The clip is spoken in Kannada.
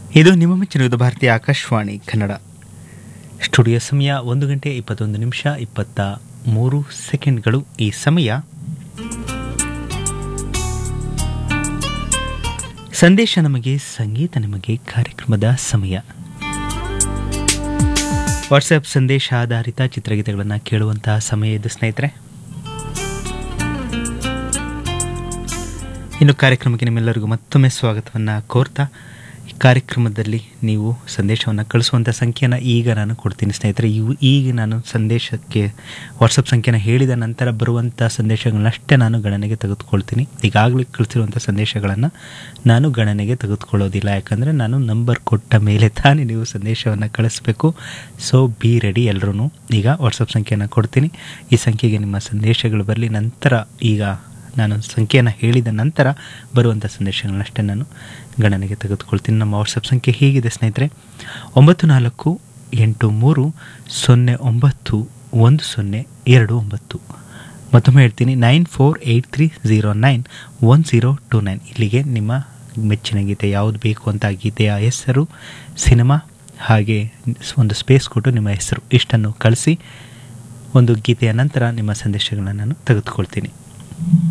ಇದು ನಿಮ್ಮ ಮೆಚ್ಚಿನ ಭಾರತೀಯ ಆಕಾಶವಾಣಿ ಕನ್ನಡ ಸ್ಟುಡಿಯೋ ಸಮಯ ಒಂದು ಗಂಟೆ ಇಪ್ಪತ್ತೊಂದು ನಿಮಿಷ ಇಪ್ಪತ್ತ ಮೂರು ಸೆಕೆಂಡ್ಗಳು ಈ ಸಮಯ ಸಂದೇಶ ನಮಗೆ ಸಂಗೀತ ನಿಮಗೆ ಕಾರ್ಯಕ್ರಮದ ಸಮಯ ವಾಟ್ಸಪ್ ಸಂದೇಶ ಆಧಾರಿತ ಚಿತ್ರಗೀತೆಗಳನ್ನು ಕೇಳುವಂತಹ ಸಮಯ ಇದು ಸ್ನೇಹಿತರೆ ಇನ್ನು ಕಾರ್ಯಕ್ರಮಕ್ಕೆ ನಿಮ್ಮೆಲ್ಲರಿಗೂ ಮತ್ತೊಮ್ಮೆ ಸ್ವಾಗತವನ್ನು ಕೋರ್ತಾ ಈ ಕಾರ್ಯಕ್ರಮದಲ್ಲಿ ನೀವು ಸಂದೇಶವನ್ನು ಕಳಿಸುವಂಥ ಸಂಖ್ಯೆನ ಈಗ ನಾನು ಕೊಡ್ತೀನಿ ಸ್ನೇಹಿತರೆ ಇವು ಈಗ ನಾನು ಸಂದೇಶಕ್ಕೆ ವಾಟ್ಸಪ್ ಸಂಖ್ಯೆನ ಹೇಳಿದ ನಂತರ ಬರುವಂಥ ಸಂದೇಶಗಳನ್ನಷ್ಟೇ ನಾನು ಗಣನೆಗೆ ತೆಗೆದುಕೊಳ್ತೀನಿ ಈಗಾಗಲೇ ಕಳಿಸಿರುವಂಥ ಸಂದೇಶಗಳನ್ನು ನಾನು ಗಣನೆಗೆ ತೆಗೆದುಕೊಳ್ಳೋದಿಲ್ಲ ಯಾಕಂದರೆ ನಾನು ನಂಬರ್ ಕೊಟ್ಟ ಮೇಲೆ ತಾನೇ ನೀವು ಸಂದೇಶವನ್ನು ಕಳಿಸ್ಬೇಕು ಸೊ ಬಿ ರೆಡಿ ಎಲ್ಲರೂ ಈಗ ವಾಟ್ಸಪ್ ಸಂಖ್ಯೆಯನ್ನು ಕೊಡ್ತೀನಿ ಈ ಸಂಖ್ಯೆಗೆ ನಿಮ್ಮ ಸಂದೇಶಗಳು ಬರಲಿ ನಂತರ ಈಗ ನಾನು ಸಂಖ್ಯೆಯನ್ನು ಹೇಳಿದ ನಂತರ ಬರುವಂಥ ಸಂದೇಶಗಳನ್ನಷ್ಟೇ ನಾನು ಗಣನೆಗೆ ತೆಗೆದುಕೊಳ್ತೀನಿ ನಮ್ಮ ವಾಟ್ಸಪ್ ಸಂಖ್ಯೆ ಹೀಗಿದೆ ಸ್ನೇಹಿತರೆ ಒಂಬತ್ತು ನಾಲ್ಕು ಎಂಟು ಮೂರು ಸೊನ್ನೆ ಒಂಬತ್ತು ಒಂದು ಸೊನ್ನೆ ಎರಡು ಒಂಬತ್ತು ಮತ್ತೊಮ್ಮೆ ಹೇಳ್ತೀನಿ nine four eight three zero nine one zero two nine ಇಲ್ಲಿಗೆ ನಿಮ್ಮ ಮೆಚ್ಚಿನ ಗೀತೆ ಯಾವುದು ಬೇಕು ಅಂತ ಆ ಗೀತೆಯ ಹೆಸರು ಸಿನಿಮಾ ಹಾಗೆ ಒಂದು ಸ್ಪೇಸ್ ಕೊಟ್ಟು ನಿಮ್ಮ ಹೆಸರು ಇಷ್ಟನ್ನು ಕಳಿಸಿ ಒಂದು ಗೀತೆಯ ನಂತರ ನಿಮ್ಮ ಸಂದೇಶಗಳನ್ನು ನಾನು ತೆಗೆದುಕೊಳ್ತೀನಿ